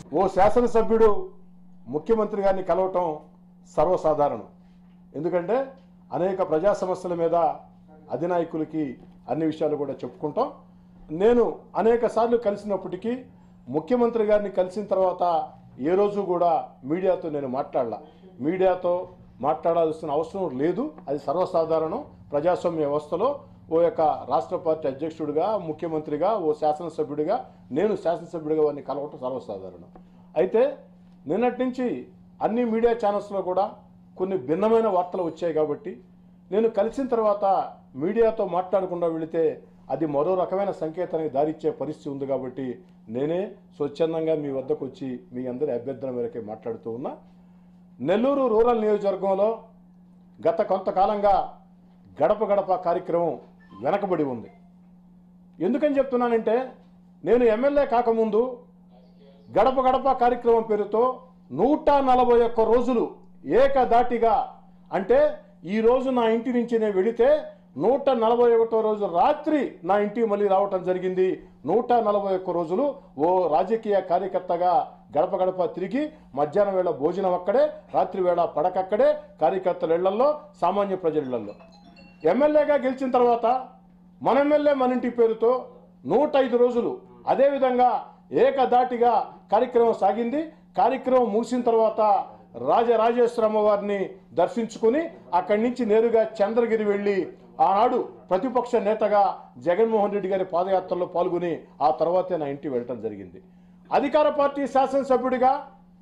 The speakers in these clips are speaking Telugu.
ఓ శాసనసభ్యుడు ముఖ్యమంత్రి గారిని కలవటం సర్వసాధారణం ఎందుకంటే అనేక ప్రజా సమస్యల మీద అధినాయకులకి అన్ని విషయాలు కూడా చెప్పుకుంటాం నేను అనేక సార్లు కలిసినప్పటికీ ముఖ్యమంత్రి గారిని కలిసిన తర్వాత ఏ రోజు కూడా మీడియాతో నేను మాట్లాడలా మీడియాతో మాట్లాడాల్సిన అవసరం లేదు అది సర్వసాధారణం ప్రజాస్వామ్య వ్యవస్థలో ఓ యొక్క రాష్ట్ర పార్టీ అధ్యక్షుడిగా ముఖ్యమంత్రిగా ఓ శాసనసభ్యుడిగా నేను శాసనసభ్యుడిగా వారిని కలవటం సర్వసాధారణం అయితే నిన్నటి నుంచి అన్ని మీడియా ఛానల్స్లో కూడా కొన్ని భిన్నమైన వార్తలు వచ్చాయి కాబట్టి నేను కలిసిన తర్వాత మీడియాతో మాట్లాడకుండా వెళితే అది మరో రకమైన సంకేతానికి దారిచ్చే పరిస్థితి ఉంది కాబట్టి నేనే స్వచ్ఛందంగా మీ వద్దకు వచ్చి మీ అందరి అభ్యర్థన మేరకే మాట్లాడుతూ ఉన్నా నెల్లూరు రూరల్ నియోజకవర్గంలో గత కొంతకాలంగా గడప గడప కార్యక్రమం వెనకబడి ఉంది ఎందుకని చెప్తున్నానంటే నేను ఎమ్మెల్యే కాకముందు గడప గడప కార్యక్రమం పేరుతో నూట నలభై ఒక్క రోజులు ఏకదాటిగా అంటే ఈ రోజు నా ఇంటి నుంచి నేను వెళితే నూట నలభై ఒకటో రోజు రాత్రి నా ఇంటికి మళ్ళీ రావటం జరిగింది నూట నలభై ఒక్క రోజులు ఓ రాజకీయ కార్యకర్తగా గడప గడప తిరిగి మధ్యాహ్నం వేళ భోజనం అక్కడే రాత్రి వేళ పడకక్కడే కార్యకర్తల ఇళ్లలో సామాన్య ప్రజల ఇళ్లలో ఎమ్మెల్యేగా గెలిచిన తర్వాత మన ఎమ్మెల్యే మన ఇంటి పేరుతో నూట ఐదు రోజులు అదేవిధంగా ఏకదాటిగా కార్యక్రమం సాగింది కార్యక్రమం ముగిసిన తర్వాత రాజరాజేశ్వరమ్మ వారిని దర్శించుకుని అక్కడి నుంచి నేరుగా చంద్రగిరి వెళ్ళి ఆనాడు ప్రతిపక్ష నేతగా జగన్మోహన్ రెడ్డి గారి పాదయాత్రలో పాల్గొని ఆ తర్వాతే నా ఇంటికి వెళ్ళటం జరిగింది అధికార పార్టీ శాసనసభ్యుడిగా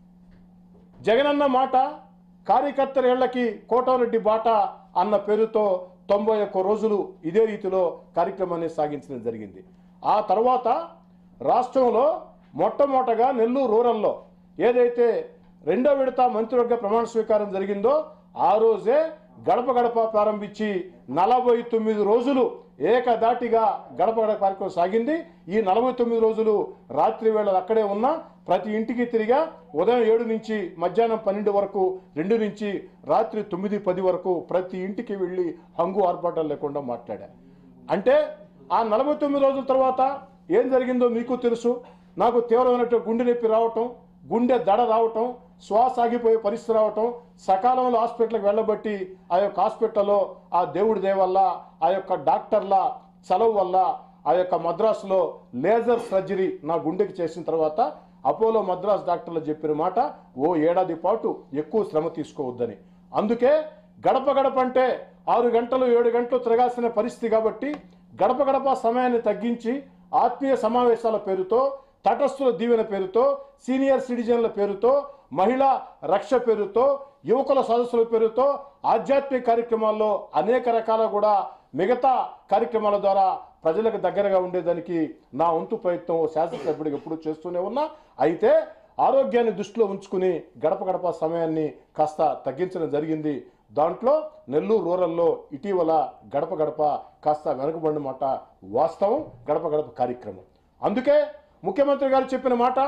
జగనన్న మాట కార్యకర్తల ఇళ్లకి కోటారెడ్డి బాట అన్న పేరుతో తొంభై ఒక్క రోజులు ఇదే రీతిలో కార్యక్రమాన్ని సాగించడం జరిగింది ఆ తర్వాత రాష్ట్రంలో మొట్టమొదటగా నెల్లూరు రూరల్లో ఏదైతే రెండో విడత మంత్రివర్గ ప్రమాణ స్వీకారం జరిగిందో ఆ రోజే గడప గడప ప్రారంభించి నలభై తొమ్మిది రోజులు ఏకదాటిగా గడప గడప కార్యక్రమం సాగింది ఈ నలభై తొమ్మిది రోజులు రాత్రి వేళలు అక్కడే ఉన్నా ప్రతి ఇంటికి తిరిగా ఉదయం ఏడు నుంచి మధ్యాహ్నం పన్నెండు వరకు రెండు నుంచి రాత్రి తొమ్మిది పది వరకు ప్రతి ఇంటికి వెళ్ళి హంగు ఆర్భాటాలు లేకుండా మాట్లాడా అంటే ఆ నలభై తొమ్మిది రోజుల తర్వాత ఏం జరిగిందో మీకు తెలుసు నాకు తీవ్రమైనటువంటి గుండె నొప్పి రావటం గుండె దడ రావటం శ్వాస ఆగిపోయే పరిస్థితి రావటం సకాలంలో హాస్పిటల్కి వెళ్ళబట్టి ఆ యొక్క హాస్పిటల్లో ఆ దేవుడి దయ వల్ల ఆ యొక్క డాక్టర్ల చలవు వల్ల ఆ యొక్క మద్రాసులో లేజర్ సర్జరీ నా గుండెకి చేసిన తర్వాత అపోలో మద్రాస్ డాక్టర్లు చెప్పిన మాట ఓ ఏడాది పాటు ఎక్కువ శ్రమ తీసుకోవద్దని అందుకే గడప గడప అంటే ఆరు గంటలు ఏడు గంటలు తిరగాల్సిన పరిస్థితి కాబట్టి గడప గడప సమయాన్ని తగ్గించి ఆత్మీయ సమావేశాల పేరుతో తటస్థుల దీవెన పేరుతో సీనియర్ సిటిజన్ల పేరుతో మహిళా రక్ష పేరుతో యువకుల సదస్సుల పేరుతో ఆధ్యాత్మిక కార్యక్రమాల్లో అనేక రకాల కూడా మిగతా కార్యక్రమాల ద్వారా ప్రజలకు దగ్గరగా ఉండేదానికి నా వంతు ప్రయత్నం శాసనసభ్యుడికి ఎప్పుడు చేస్తూనే ఉన్నా అయితే ఆరోగ్యాన్ని దృష్టిలో ఉంచుకుని గడప గడప సమయాన్ని కాస్త తగ్గించడం జరిగింది దాంట్లో నెల్లూరు రూరల్లో ఇటీవల గడప గడప కాస్త వెనకబడిన మాట వాస్తవం గడప గడప కార్యక్రమం అందుకే ముఖ్యమంత్రి గారు చెప్పిన మాట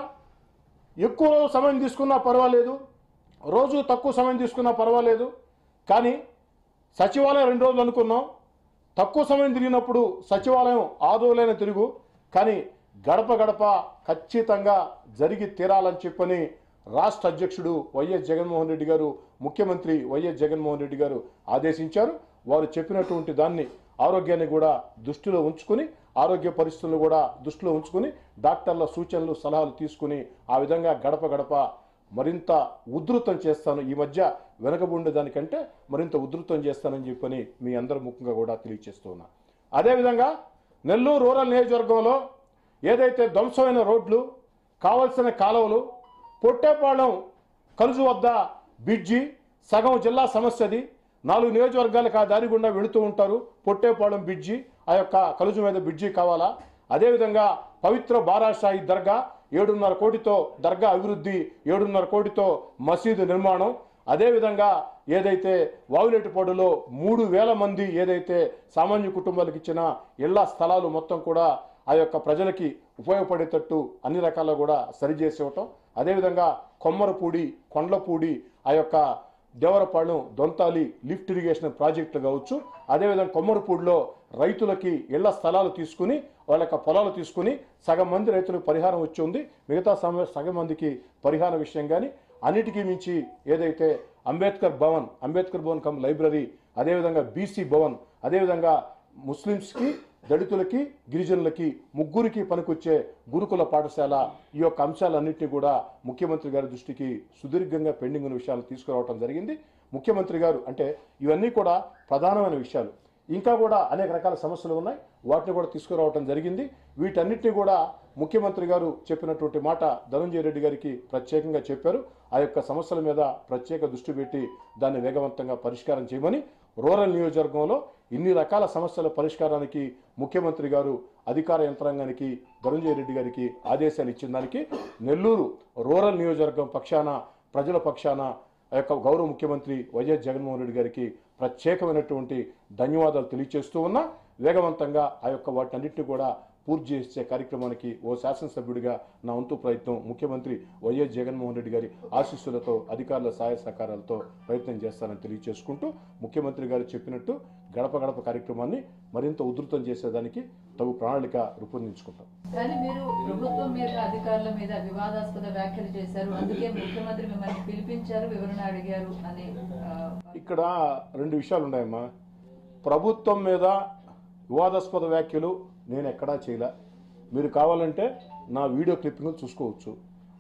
ఎక్కువ రోజు సమయం తీసుకున్నా పర్వాలేదు రోజు తక్కువ సమయం తీసుకున్నా పర్వాలేదు కానీ సచివాలయం రెండు రోజులు అనుకున్నాం తక్కువ సమయం తిరిగినప్పుడు సచివాలయం ఆదోలైన తిరుగు కానీ గడప గడప ఖచ్చితంగా జరిగి తీరాలని చెప్పని రాష్ట్ర అధ్యక్షుడు వైఎస్ జగన్మోహన్ రెడ్డి గారు ముఖ్యమంత్రి వైఎస్ జగన్మోహన్ రెడ్డి గారు ఆదేశించారు వారు చెప్పినటువంటి దాన్ని ఆరోగ్యాన్ని కూడా దృష్టిలో ఉంచుకుని ఆరోగ్య పరిస్థితులను కూడా దృష్టిలో ఉంచుకుని డాక్టర్ల సూచనలు సలహాలు తీసుకుని ఆ విధంగా గడప గడప మరింత ఉధృతం చేస్తాను ఈ మధ్య వెనకబుండే దానికంటే మరింత ఉధృతం చేస్తానని చెప్పని మీ అందరి ముఖంగా కూడా తెలియజేస్తున్నా అదేవిధంగా నెల్లూరు రూరల్ నియోజకవర్గంలో ఏదైతే ధ్వంసమైన రోడ్లు కావలసిన కాలువలు పొట్టేపాళెం కలుజు వద్ద బ్రిడ్జి సగం జిల్లా సమస్యది నాలుగు నియోజకవర్గాలకు ఆ దారి గుండా వెళుతూ ఉంటారు పొట్టేపాళెం బ్రిడ్జి ఆ యొక్క కలుజు మీద బ్రిడ్జి కావాలా అదేవిధంగా పవిత్ర బారాషాయి దర్గా ఏడున్నర కోటితో దర్గా అభివృద్ధి ఏడున్నర కోటితో మసీదు నిర్మాణం అదేవిధంగా ఏదైతే వావిలేటిపాడులో మూడు వేల మంది ఏదైతే సామాన్య కుటుంబాలకు ఇచ్చిన ఇళ్ల స్థలాలు మొత్తం కూడా ఆ యొక్క ప్రజలకి ఉపయోగపడేటట్టు అన్ని రకాల కూడా సరిచేసి ఇవ్వటం అదేవిధంగా కొమ్మరపూడి కొండ్లపూడి ఆ యొక్క దేవరపాళెం దొంతాలి లిఫ్ట్ ఇరిగేషన్ ప్రాజెక్టులు కావచ్చు అదేవిధంగా కొమ్మరపూడిలో రైతులకి ఇళ్ల స్థలాలు తీసుకుని వాళ్ళ యొక్క పొలాలు తీసుకుని సగం మంది రైతులకు పరిహారం వచ్చి ఉంది మిగతా సమ సగం మందికి పరిహారం విషయం కానీ అన్నిటికీ మించి ఏదైతే అంబేద్కర్ భవన్ అంబేద్కర్ భవన్ కమ్ లైబ్రరీ అదేవిధంగా బీసీ భవన్ అదేవిధంగా ముస్లిమ్స్కి దళితులకి గిరిజనులకి ముగ్గురికి పనికొచ్చే గురుకుల పాఠశాల ఈ యొక్క అంశాలన్నింటినీ కూడా ముఖ్యమంత్రి గారి దృష్టికి సుదీర్ఘంగా పెండింగ్ ఉన్న విషయాలు తీసుకురావడం జరిగింది ముఖ్యమంత్రి గారు అంటే ఇవన్నీ కూడా ప్రధానమైన విషయాలు ఇంకా కూడా అనేక రకాల సమస్యలు ఉన్నాయి వాటిని కూడా తీసుకురావడం జరిగింది వీటన్నిటిని కూడా ముఖ్యమంత్రి గారు చెప్పినటువంటి మాట ధనంజయ రెడ్డి గారికి ప్రత్యేకంగా చెప్పారు ఆ యొక్క సమస్యల మీద ప్రత్యేక దృష్టి పెట్టి దాన్ని వేగవంతంగా పరిష్కారం చేయమని రూరల్ నియోజకవర్గంలో ఇన్ని రకాల సమస్యల పరిష్కారానికి ముఖ్యమంత్రి గారు అధికార యంత్రాంగానికి ధనంజయ రెడ్డి గారికి ఆదేశాలు ఇచ్చిన దానికి నెల్లూరు రూరల్ నియోజకవర్గం పక్షాన ప్రజల పక్షాన ఆ యొక్క గౌరవ ముఖ్యమంత్రి వైఎస్ జగన్మోహన్ రెడ్డి గారికి ప్రత్యేకమైనటువంటి ధన్యవాదాలు తెలియజేస్తూ ఉన్నా వేగవంతంగా ఆ యొక్క వాటన్నిటిని కూడా పూర్తి చేసే కార్యక్రమానికి ఓ శాసనసభ్యుడిగా నా వంతు ప్రయత్నం ముఖ్యమంత్రి వైఎస్ జగన్మోహన్ రెడ్డి గారి ఆశీస్సులతో అధికారుల సహాయ సహకారాలతో ప్రయత్నం చేస్తానని తెలియజేసుకుంటూ ముఖ్యమంత్రి గారు చెప్పినట్టు గడప గడప కార్యక్రమాన్ని మరింత ఉధృతం చేసేదానికి తగు ప్రణాళిక రూపొందించుకుంటాం కానీ మీరు ప్రభుత్వం మీద అధికారుల మీద వివాదాస్పద వ్యాఖ్యలు చేశారు అందుకే ముఖ్యమంత్రి మిమ్మల్ని పిలిపించారు వివరణ అడిగారు అని ఆ, ఇక్కడ రెండు విషయాలు ఉన్నాయమ్మా ప్రభుత్వం మీద వివాదాస్పద వ్యాఖ్యలు నేను ఎక్కడా చేయలే మీరు కావాలంటే నా వీడియో క్లిప్పింగ్ చూసుకోవచ్చు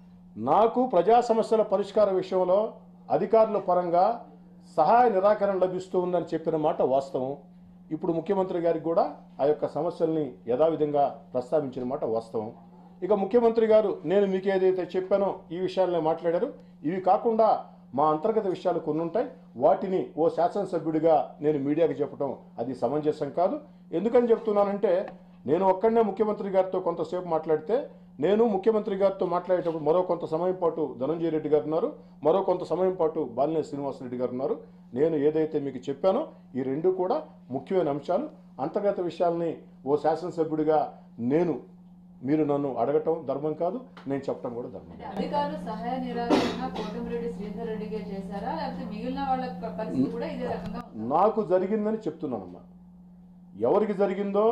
నాకు ప్రజా సమస్యల పరిష్కార విషయంలో అధికారుల పరంగా సహాయ నిరాకరణ లభిస్తూ ఉందని చెప్పిన మాట వాస్తవం ఇప్పుడు ముఖ్యమంత్రి గారికి కూడా ఆ యొక్క సమస్యల్ని యథావిధంగా ప్రస్తావించిన మాట వాస్తవం ఇక ముఖ్యమంత్రి గారు నేను మీకు ఏదైతే చెప్పానో ఈ విషయాలనే మాట్లాడారు ఇవి కాకుండా మా అంతర్గత విషయాలు కొన్ని ఉంటాయి వాటిని ఓ శాసనసభ్యుడిగా నేను మీడియాకి చెప్పడం అది సమంజసం కాదు ఎందుకని చెప్తున్నానంటే నేను ఒక్కడనే ముఖ్యమంత్రి గారితో కొంతసేపు మాట్లాడితే నేను ముఖ్యమంత్రి గారితో మాట్లాడేటప్పుడు మరో కొంత సమయం పాటు ధనంజయ రెడ్డి గారు ఉన్నారు మరో కొంత సమయం పాటు బాలినేని శ్రీనివాసరెడ్డి గారు ఉన్నారు నేను ఏదైతే మీకు చెప్పానో ఈ రెండు కూడా ముఖ్యమైన అంశాలు అంతర్గత విషయాల్ని ఓ శాసనసభ్యుడిగా నేను మీరు నన్ను అడగటం ధర్మం కాదు నేను చెప్పడం కూడా ధర్మం అంటే అధికారులు సహాయ నిరాకరణ కోటమిరెడ్డి శ్రీధర్ రెడ్డిగా చేశారా లేకపోతే మిగిలిన వాళ్ళ ప- పరిస్థితి కూడా ఇదే రకంగా ఉందా? నాకు జరిగిందని చెప్తున్నానమ్మా ఎవరికి జరిగిందో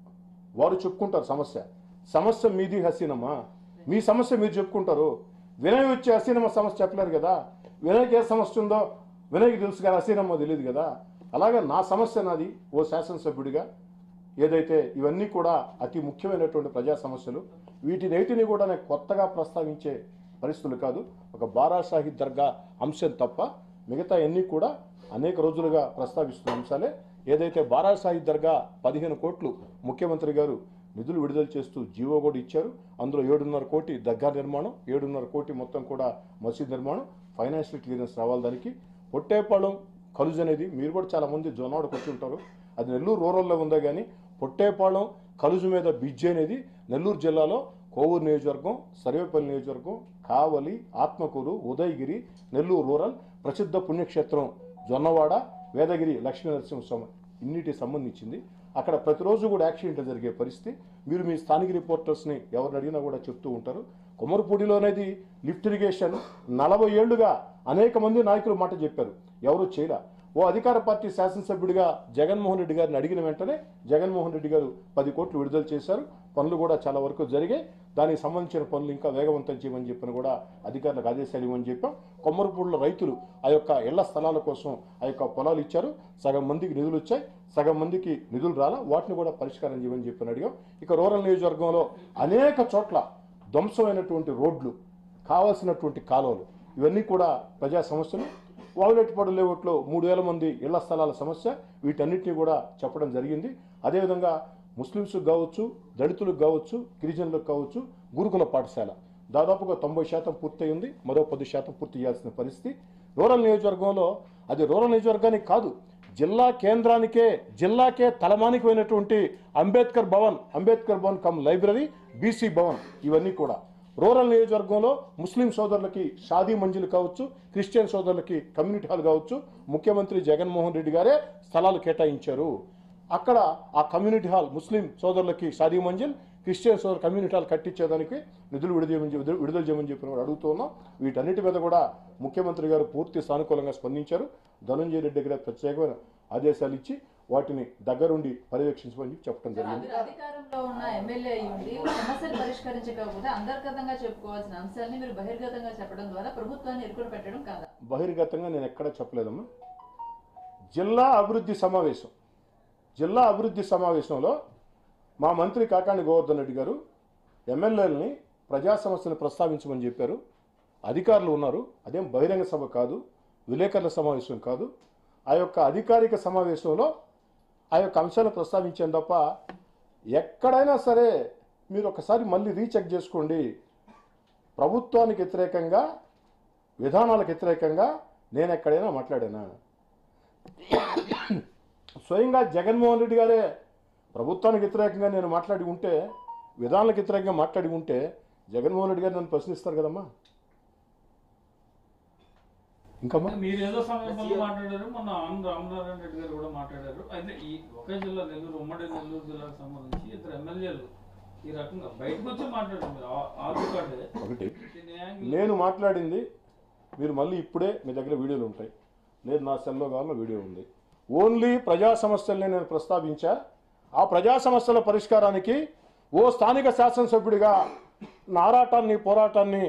వారు చెప్పుకుంటారు సమస్య సమస్య మీది హసీనమ్మా మీ సమస్య మీరు చెప్పుకుంటారు వినయ్ వచ్చి హసీనమ్మ సమస్య చెప్పలేరు కదా వినయ్కి ఏ సమస్య ఉందో వినయ్కి తెలుసు కానీ హసీనమ్మ తెలియదు కదా అలాగే నా సమస్య నాది ఓ శాసనసభ్యుడిగా ఏదైతే ఇవన్నీ కూడా అతి ముఖ్యమైనటువంటి ప్రజా సమస్యలు వీటినైటిని కూడా నేను కొత్తగా ప్రస్తావించే పరిస్థితులు కాదు ఒక బారా సాహిద్ దర్గా అంశం తప్ప మిగతా అన్నీ కూడా అనేక రోజులుగా ప్రస్తావిస్తున్న అంశాలే ఏదైతే బారా సాహిద్ దర్గా పదిహేను కోట్లు ముఖ్యమంత్రి గారు నిధులు విడుదల చేస్తూ జీవో కూడా ఇచ్చారు అందులో ఏడున్నర కోటి దర్గా నిర్మాణం ఏడున్నర కోటి మొత్తం కూడా మసీద్ నిర్మాణం ఫైనాన్షియల్ క్లియరెన్స్ రావాలి దానికి పొట్టేపాళెం కలుజ్ అనేది మీరు కూడా చాలా మంది జొన్నవాడకు వచ్చి ఉంటారు అది నెల్లూరు రూరల్లో ఉందా కానీ పొట్టేపాళెం కలుజు మీద బ్రిడ్జ్ అనేది నెల్లూరు జిల్లాలో కోవూరు నియోజకవర్గం సర్వేపల్లి నియోజకవర్గం కావలి ఆత్మకూరు ఉదయగిరి నెల్లూరు రూరల్ ప్రసిద్ధ పుణ్యక్షేత్రం జొన్నవాడ వేదగిరి లక్ష్మీ నరసింహస్వామి ఇన్నిటి సంబంధించింది అక్కడ ప్రతిరోజు కూడా యాక్సిడెంట్ జరిగే పరిస్థితి మీరు మీ స్థానిక రిపోర్టర్స్ని ఎవరిని అడిగినా కూడా చెప్తూ ఉంటారు కొమరపూడిలో అనేది లిఫ్ట్ ఇరిగేషన్ నలభై ఏళ్లుగా అనేక మంది నాయకులు మాట చెప్పారు ఎవరు చేయలే ఓ అధికార పార్టీ శాసనసభ్యుడిగా జగన్మోహన్ రెడ్డి గారిని అడిగిన వెంటనే జగన్మోహన్ రెడ్డి గారు పది కోట్లు విడుదల చేశారు పనులు కూడా చాలా వరకు జరిగాయి దానికి సంబంధించిన పనులు ఇంకా వేగవంతం చేయమని చెప్పిన కూడా అధికారులకు ఆదేశాలు ఇవ్వమని చెప్పాం కొమ్మరపూడిలో రైతులు ఆ యొక్క ఇళ్ల స్థలాల కోసం ఆ యొక్క పొలాలు ఇచ్చారు సగం మందికి నిధులు వచ్చాయి సగం మందికి నిధులు రాలా వాటిని కూడా పరిష్కారం చేయమని చెప్పని అడిగాం ఇక రూరల్ నియోజకవర్గంలో అనేక చోట్ల ధ్వంసమైనటువంటి రోడ్లు కావాల్సినటువంటి కాలువలు ఇవన్నీ కూడా ప్రజా సమస్యలు వాగులేటిపాడు లేఅవుట్లో మూడు వేల మంది ఇళ్ల స్థలాల సమస్య వీటన్నిటిని కూడా చెప్పడం జరిగింది అదేవిధంగా ముస్లిమ్స్కి కావచ్చు దళితులకు కావచ్చు గిరిజనులకు కావచ్చు గురుకుల పాఠశాల దాదాపుగా తొంభై శాతం పూర్తయింది మరో పది శాతం పూర్తి చేయాల్సిన పరిస్థితి రూరల్ నియోజకవర్గంలో అది రూరల్ నియోజకవర్గానికి కాదు జిల్లా కేంద్రానికే జిల్లాకే తలమానికమైనటువంటి Ambedkar Bhavan Ambedkar Bhavan cum library BC Bhavan ఇవన్నీ కూడా రూరల్ నియోజకవర్గంలో ముస్లిం సోదరులకి షాదీ మంజిల్ కావచ్చు క్రిస్టియన్ సోదరులకి కమ్యూనిటీ హాల్ కావచ్చు ముఖ్యమంత్రి జగన్మోహన్ రెడ్డి గారే స్థలాలు కేటాయించారు అక్కడ ఆ కమ్యూనిటీ హాల్ ముస్లిం సోదరులకి షాదీ మంజిల్ క్రిస్టియన్ సోదరు కమ్యూనిటీ హాల్ కట్టించేదానికి నిధులు విడుదల చేయమని చెప్పి- విడుదల చేయమని చెప్పిన కూడా అడుగుతున్నాం వీటన్నిటి మీద కూడా ముఖ్యమంత్రి గారు పూర్తి సానుకూలంగా స్పందించారు ధనంజయ రెడ్డి గారు ప్రత్యేకమైన ఆదేశాలు ఇచ్చి వాటిని దగ్గరుండి పర్యవేక్షించమని చెప్పి చెప్పడం జరిగింది మీరు అధికారంలో ఉన్న ఎమ్మెల్యే అయి ఉండి సమస్యలు పరిష్కరించకపోతే అంతర్గతంగా చెప్పుకోవాల్సిన అంశాన్ని మీరు బహిర్గతంగా చెప్పడం ద్వారా ప్రభుత్వాన్ని ఇరుకుడు పెట్టడం కాదా బహిర్గతంగా నేను ఎక్కడ చెప్పలేదమ్మా జిల్లా అభివృద్ధి సమావేశం జిల్లా అభివృద్ధి సమావేశంలో మా మంత్రి కాకాణి గోవర్ధన్ రెడ్డి గారు ఎమ్మెల్యేలని ప్రజా సమస్యలు ప్రస్తావించమని చెప్పారు అధికారులు ఉన్నారు అదేం బహిరంగ సభ కాదు విలేకరుల సమావేశం కాదు ఆ యొక్క అధికారిక సమావేశంలో ఆ యొక్క అంశాలు ప్రస్తావించాను తప్ప ఎక్కడైనా సరే మీరు ఒకసారి మళ్ళీ రీచెక్ చేసుకోండి ప్రభుత్వానికి వ్యతిరేకంగా విధానాలకు వ్యతిరేకంగా నేను ఎక్కడైనా మాట్లాడానా స్వయంగా జగన్మోహన్ రెడ్డి గారే ప్రభుత్వానికి వ్యతిరేకంగా నేను మాట్లాడి ఉంటే విధానాలకు వ్యతిరేకంగా మాట్లాడి ఉంటే జగన్మోహన్ రెడ్డి గారు నన్ను ప్రశ్నిస్తారు కదమ్మా ఇంకమ్మా మీరు ఏదో సందర్భంలో మాట్లాడారు మన ఆనంద్ రామనారాయణ రెడ్డి గారు కూడా మాట్లాడారు అయితే ఈ ఒకే జిల్లా నెల్లూరు ఉమ్మడి నెల్లూరు జిల్లాకు సంబంధించి ఇద్దరు ఎమ్మెల్యేలు ఈ రకంగా బయటకు వచ్చి మాట్లాడారు మీరు ఆ- ఆ రికార్డే ఒకటి దీని యాంగిల్ నేను మాట్లాడింది మీరు మళ్ళీ ఇప్పుడే మీ దగ్గర వీడియోలు ఉంటాయి లేదు నా సెల్లో కావాలో వీడియో ఉంది ఓన్లీ ప్రజా సమస్యల్ని నేను ప్రస్తావించా ఆ ప్రజా సమస్యల పరిష్కారానికి ఓ స్థానిక శాసనసభ్యుడిగా నా ఆరాటాన్ని పోరాటాన్ని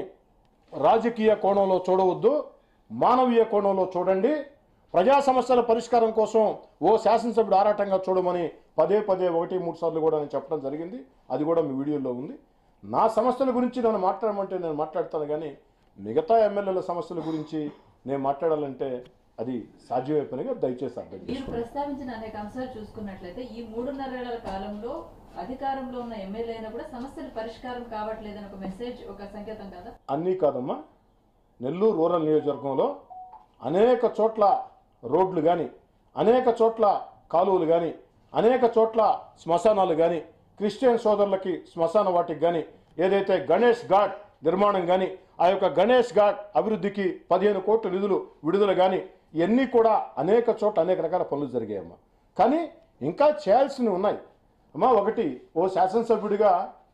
రాజకీయ కోణంలో చూడవద్దు మానవీయ కోణంలో చూడండి ప్రజా సమస్యల పరిష్కారం కోసం ఓ శాసనసభ్యుడు ఆరాటంగా చూడమని పదే పదే ఒకటి మూడు సార్లు కూడా నేను చెప్పడం జరిగింది అది కూడా మీ వీడియోలో ఉంది నా సమస్యల గురించి నన్ను మాట్లాడమంటే నేను మాట్లాడతాను కానీ మిగతా ఎమ్మెల్యేల సమస్యల గురించి నేను మాట్లాడాలంటే అది సాధ్యమే పనిగా దయచేసి అర్థం మీరు చేసుకోండి ప్రస్తావించిన అనేక అంశాలు చూసుకున్నట్లయితే ఈ మూడున్నరేళ్ల కాలంలో అధికారంలో ఉన్న ఎమ్మెల్యే అయినా కూడా సమస్యలు పరిష్కారం కావట్లేదని ఒక మెసేజ్ ఒక సంకేతం కదా అన్నీ కాదమ్మా నెల్లూరు రూరల్ నియోజకవర్గంలో అనేక చోట్ల రోడ్లు కానీ అనేక చోట్ల కాలువలు కానీ అనేక చోట్ల శ్మశానాలు కానీ క్రిస్టియన్ సోదరులకి శ్మశాన వాటికి కానీ ఏదైతే గణేష్ ఘాట్ నిర్మాణం కానీ ఆ యొక్క గణేష్ ఘాట్ అభివృద్ధికి పదిహేను కోట్ల నిధులు విడుదల కానీ ఇవన్నీ కూడా అనేక చోట్ల అనేక రకాల పనులు జరిగాయమ్మా కానీ ఇంకా చేయాల్సినవి ఉన్నాయి అమ్మా ఒకటి ఓ శాసనసభ్యుడిగా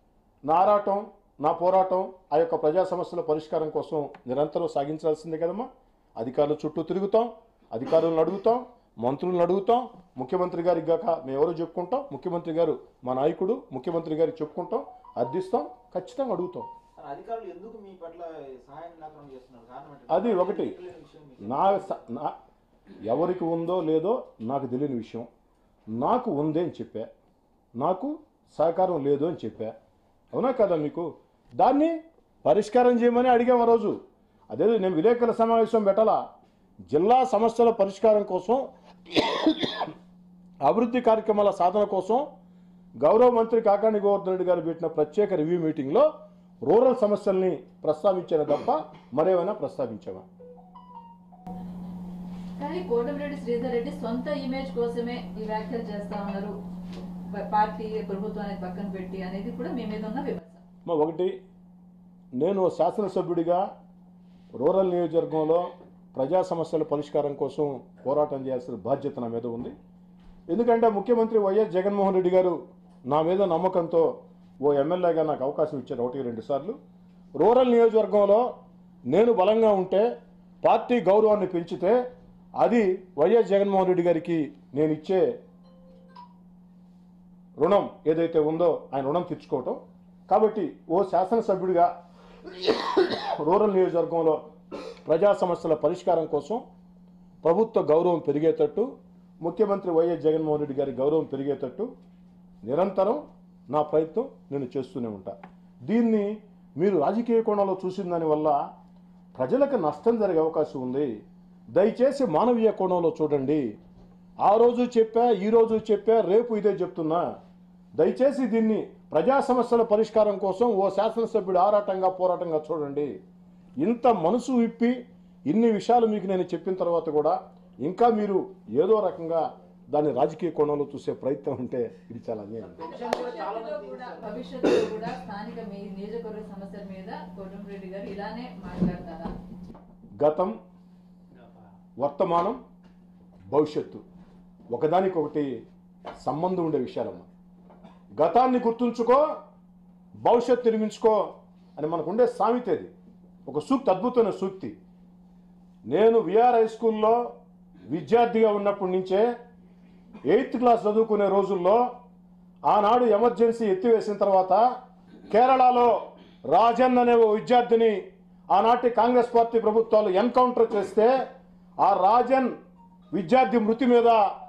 నా ఆరాటం నా పోరాటం ఆ యొక్క ప్రజా సమస్యల పరిష్కారం కోసం నిరంతరం సాగించాల్సిందే కదమ్మా అధికారుల చుట్టూ తిరుగుతాం అధికారులను అడుగుతాం మంత్రులను అడుగుతాం ముఖ్యమంత్రి గారికి గాక మేము ఎవరో చెప్పుకుంటాం ముఖ్యమంత్రి గారు మా నాయకుడు ముఖ్యమంత్రి గారికి చెప్పుకుంటాం అర్థిస్తాం ఖచ్చితంగా అడుగుతాం కానీ అధికారులు ఎందుకు మీ పట్ల సహాయం నిరాకరణ చేస్తున్నారు కారణం ఏంటి? అది ఒకటి. తెలియని విషయం మీకు. నా స- నా ఎవరికి ఉందో లేదో నాకు తెలియని విషయం నాకు ఉంది అని చెప్పా నాకు సహకారం లేదు అని చెప్పా అవునా కదా మీకు దాన్ని పరిష్కారం చేయమని అడిగాం ఆ రోజు అదే నేను విలేకరుల సమావేశం పెట్టాలా జిల్లా సమస్యల పరిష్కారం కోసం అభివృద్ధి కార్యక్రమాల సాధన కోసం గౌరవ మంత్రి కాకాణి గోవర్ధన్ రెడ్డి గారు పెట్టిన ప్రత్యేక రివ్యూ మీటింగ్లో రూరల్ సమస్యల్ని ప్రస్తావించాను తప్ప మరేమైనా ప్రస్తావించామా కానీ కోటమిరెడ్డి శ్రీధర్ రెడ్డి సొంత ఇమేజ్ కోసమే ఈ వ్యాఖ్యలు చేస్తా ఉన్నారు ప- పార్టీ ప్రభుత్వాన్ని పక్కన పెట్టి అనేది కూడా మీ మీద ఉన్న విమర్శ మా ఒకటి నేను శాసనసభ్యుడిగా రూరల్ నియోజకవర్గంలో ప్రజా సమస్యల పరిష్కారం కోసం పోరాటం చేయాల్సిన బాధ్యత నా మీద ఉంది ఎందుకంటే ముఖ్యమంత్రి వైఎస్ జగన్మోహన్ రెడ్డి గారు నా మీద నమ్మకంతో ఓ ఎమ్మెల్యేగా నాకు అవకాశం ఇచ్చారు ఒకటి రెండు సార్లు రూరల్ నియోజకవర్గంలో నేను బలంగా ఉంటే పార్టీ గౌరవాన్ని పెంచితే అది వైఎస్ జగన్మోహన్ రెడ్డి గారికి నేను ఇచ్చే రుణం ఏదైతే ఉందో ఆయన రుణం తీర్చుకోవటం కాబట్టి ఓ శాసనసభ్యుడిగా రూరల్ నియోజకవర్గంలో ప్రజా సమస్యల పరిష్కారం కోసం ప్రభుత్వ గౌరవం పెరిగేటట్టు ముఖ్యమంత్రి వైఎస్ జగన్మోహన్ రెడ్డి గారి గౌరవం పెరిగేటట్టు నిరంతరం నా ప్రయత్నం నేను చేస్తూనే ఉంటా దీన్ని మీరు రాజకీయ కోణంలో చూసిన దానివల్ల ప్రజలకు నష్టం జరిగే అవకాశం ఉంది దయచేసి మానవీయ కోణంలో చూడండి ఆ రోజు చెప్పా ఈ రోజు చెప్పా రేపు ఇదే చెప్తున్నా దయచేసి దీన్ని ప్రజా సమస్యల పరిష్కారం కోసం ఓ శాసనసభ్యుడు ఆరాటంగా పోరాటంగా చూడండి ఇంత మనసు విప్పి ఇన్ని విషయాలు మీకు నేను చెప్పిన తర్వాత కూడా ఇంకా మీరు ఏదో రకంగా దాన్ని రాజకీయ కోణంలో చూసే ప్రయత్నం ఉంటే ఇది చాలా అన్యాయం పెన్షన్ కూడా చాలా భవిష్యత్తులో మంది కూడా తీశారు. భవిష్యత్తులో కూడా స్థానిక మీ నియోజకవర్గ సమస్యల మీద కోటమిరెడ్డి గారు ఇలానే మాట్లాడతారా గతం వర్తమానం భవిష్యత్తు ఒకదానికొకటి సంబంధం ఉండే విషయాలమ్మా గతాన్ని గుర్తుంచుకో భవిష్యత్తు నిర్మించుకో అని మనకుండే సామెత అది ఒక సూక్తి అద్భుతమైన సూక్తి నేను విఆర్ హై స్కూల్లో విద్యార్థిగా ఉన్నప్పటి నుంచే ఎయిత్ క్లాస్ చదువుకునే రోజుల్లో ఆనాడు ఎమర్జెన్సీ ఎత్తివేసిన తర్వాత కేరళలో రాజన్ అనే ఓ విద్యార్థిని ఆనాటి కాంగ్రెస్ పార్టీ ప్రభుత్వాలు ఎన్కౌంటర్ చేస్తే ఆ రాజన్ విద్యార్థి మృతి మీద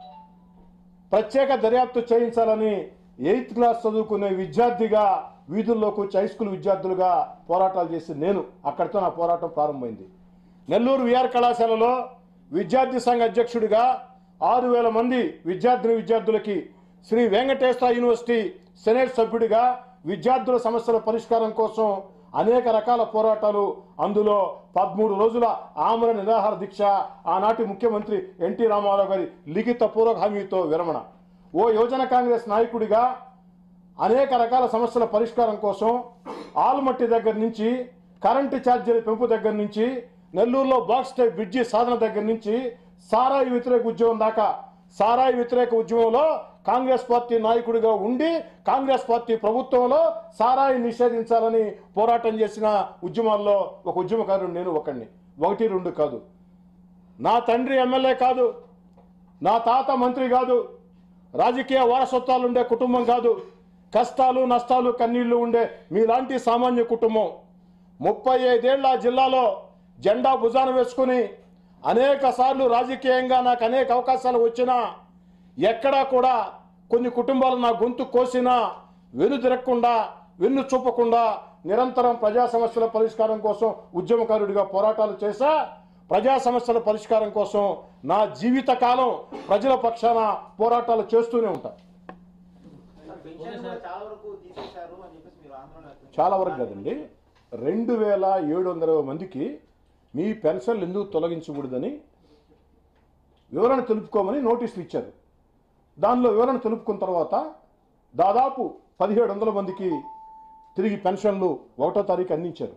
ప్రత్యేక దర్యాప్తు చేయించాలని ఎయిత్ క్లాస్ చదువుకునే విద్యార్థిగా వీధుల్లోకి వచ్చి హై స్కూల్ విద్యార్థులుగా పోరాటాలు చేసి నేను అక్కడితో నా పోరాటం ప్రారంభమైంది నెల్లూరు విఆర్ కళాశాలలో విద్యార్థి సంఘ అధ్యక్షుడిగా ఆరు వేల మంది విద్యార్థిని విద్యార్థులకి శ్రీ వెంకటేశ్వర యూనివర్సిటీ సెనేట్ సభ్యుడిగా విద్యార్థుల సమస్యల పరిష్కారం కోసం అనేక రకాల పోరాటాలు అందులో పదమూడు రోజుల ఆమరణ నిరాహార దీక్ష ఆనాటి ముఖ్యమంత్రి ఎన్టీ రామారావు గారి లిఖిత పూర్వక హామీతో విరమణ ఓ యువజన కాంగ్రెస్ నాయకుడిగా అనేక రకాల సమస్యల పరిష్కారం కోసం ఆల్మట్టి దగ్గర నుంచి కరెంటు ఛార్జీల పెంపు దగ్గర నుంచి నెల్లూరులో బాక్స్ టైప్ బ్రిడ్జి సాధన దగ్గర నుంచి సారాయి వ్యతిరేక ఉద్యమం దాకా సారాయి వ్యతిరేక ఉద్యమంలో కాంగ్రెస్ పార్టీ నాయకుడిగా ఉండి కాంగ్రెస్ పార్టీ ప్రభుత్వంలో సారాయి నిషేధించాలని పోరాటం చేసిన ఉద్యమాల్లో ఒక ఉద్యమకారుడు నేను ఒకడిని ఒకటి రెండు కాదు నా తండ్రి ఎమ్మెల్యే కాదు నా తాత మంత్రి కాదు రాజకీయ వారసత్వాలు ఉండే కుటుంబం కాదు కష్టాలు నష్టాలు కన్నీళ్లు ఉండే మీలాంటి సామాన్య కుటుంబం ముప్పై ఐదేళ్ల ఆ జిల్లాలో జెండా భుజాన వేసుకుని అనేక సార్లు రాజకీయంగా నాకు అనేక అవకాశాలు వచ్చినా ఎక్కడా కూడా కొన్ని కుటుంబాలు నా గొంతు కోసినా వెను తిరగకుండా వెన్ను చూపకుండా నిరంతరం ప్రజా సమస్యల పరిష్కారం కోసం ఉద్యమకారుడిగా పోరాటాలు చేశా ప్రజా సమస్యల పరిష్కారం కోసం నా జీవిత కాలం ప్రజల పక్షాన పోరాటాలు చేస్తూనే ఉంటా పెన్షన్ కూడా చాలా వరకు తీసేశారు అని చెప్పేసి మీరు ఆందోళన వ్యక్తం చేశారు. చాలా వరకు కదండి రెండు వేల ఏడు వందల మందికి మీ పెన్షన్లు ఎందుకు తొలగించకూడదని వివరణ తెలుపుకోమని నోటీసులు ఇచ్చారు దానిలో వివరణ తెలుపుకున్న తర్వాత దాదాపు పదిహేడు వందల మందికి తిరిగి పెన్షన్లు ఒకటో తారీఖు అందించారు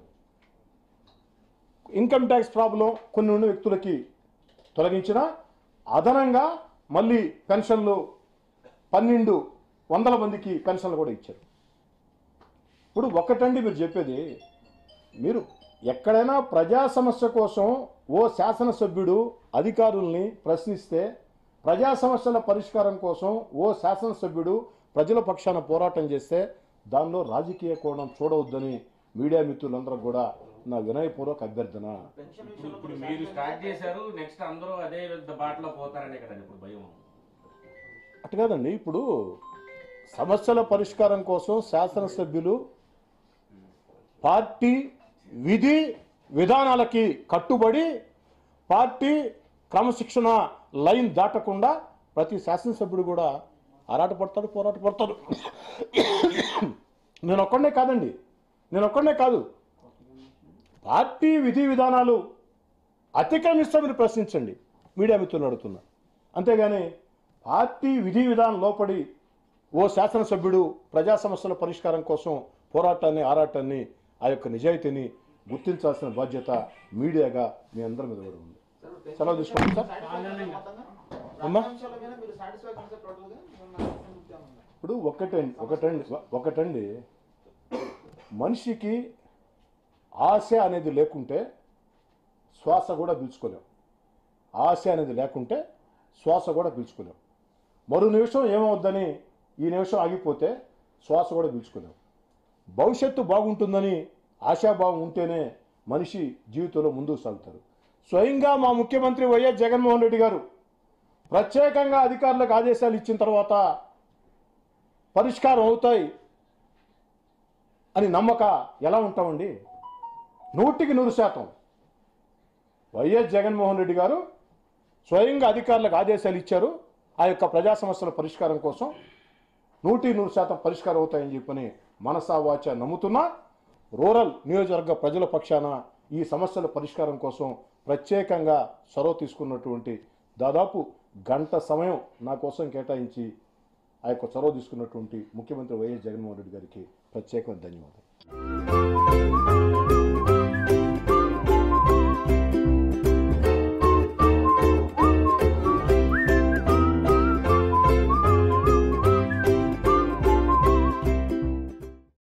ఇన్కమ్ ట్యాక్స్ ప్రాబ్లం కొన్ని ఉన్న వ్యక్తులకి తొలగించిన అదనంగా మళ్ళీ పెన్షన్లు పన్నెండు వందల మందికి పెన్షన్లు కూడా ఇచ్చారు ఇప్పుడు ఒకటండి మీరు చెప్పేది మీరు ఎక్కడైనా ప్రజా సమస్య కోసం ఓ శాసనసభ్యుడు అధికారుల్ని ప్రశ్నిస్తే ప్రజా సమస్యల పరిష్కారం కోసం ఓ శాసనసభ్యుడు ప్రజల పక్షాన పోరాటం చేస్తే దానిలో రాజకీయ కోణం చూడవద్దని మీడియా మిత్రులందరూ కూడా నా వినయపూర్వక అభ్యర్థన పెన్షన్ ఇప్పుడు విషయంలో ఇప్పుడు కూడా మీరు స్టార్ట్ చేశారు నెక్స్ట్ అందరూ అదే బాటలో పోతారనే కదండి ఇప్పుడు భయం అటు కాదండి ఇప్పుడు సమస్యల పరిష్కారం కోసం శాసనసభ్యులు పార్టీ విధి విధానాలకి కట్టుబడి పార్టీ క్రమశిక్షణ లైన్ దాటకుండా ప్రతి శాసనసభ్యుడు కూడా ఆరాటపడతాడు పోరాటపడతాడు నేను ఒక్కడనే కాదండి నేను ఒక్కడనే కాదు పార్టీ విధి విధానాలు అతిక్రమిస్తే మీరు ప్రశ్నించండి మీడియా మిత్రులు అడుగుతున్నా అంతేగాని పార్టీ విధి విధానం లోపడి ఓ శాసనసభ్యుడు ప్రజా సమస్యల పరిష్కారం కోసం పోరాటాన్ని ఆరాటాన్ని ఆ యొక్క నిజాయితీని గుర్తించాల్సిన బాధ్యత మీడియాగా మీ అందరి మీద కూడా ఉంది సార్, పెన్షన్ సెలవు తీసుకోండి సార్. satisfaction మొత్తంగా? అమ్మా? రాజకీయ అంశాల మీద మీరు satisfaction సార్ total గా? ఏమన్నా సంతృప్తి ఉందా? ఇప్పుడు ఒకటండి ఒకటండి ఒకటండి మనిషికి ఆశ అనేది లేకుంటే శ్వాస కూడా పీల్చుకోలేం ఆశ అనేది లేకుంటే శ్వాస కూడా పీల్చుకోలేం మరో నిమిషం ఏమవుద్దని ఈ నిమిషం ఆగిపోతే శ్వాస కూడా పీల్చుకోలేం భవిష్యత్తు బాగుంటుందని ఆశాభావం ఉంటేనే మనిషి జీవితంలో ముందుకు సాగుతారు స్వయంగా మా ముఖ్యమంత్రి వైఎస్ జగన్మోహన్ రెడ్డి గారు ప్రత్యేకంగా అధికారులకు ఆదేశాలు ఇచ్చిన తర్వాత పరిష్కారం అవుతాయి అని నమ్మక ఎలా ఉంటామండి నూటికి నూరు శాతం వైఎస్ జగన్మోహన్ రెడ్డి గారు స్వయంగా అధికారులకు ఆదేశాలు ఇచ్చారు ఆ యొక్క ప్రజా సమస్యల పరిష్కారం కోసం నూటి నూరు శాతం పరిష్కారం అవుతాయని చెప్పని మనసా వాచ నమ్ముతున్నా రూరల్ నియోజకవర్గ ప్రజల పక్షాన ఈ సమస్యల పరిష్కారం కోసం ప్రత్యేకంగా చొరవ తీసుకున్నటువంటి దాదాపు గంట సమయం నా కోసం కేటాయించి ఆ యొక్క చొరవ తీసుకున్నటువంటి ముఖ్యమంత్రి వైఎస్ జగన్మోహన్ రెడ్డి గారికి ప్రత్యేకమైన ధన్యవాదాలు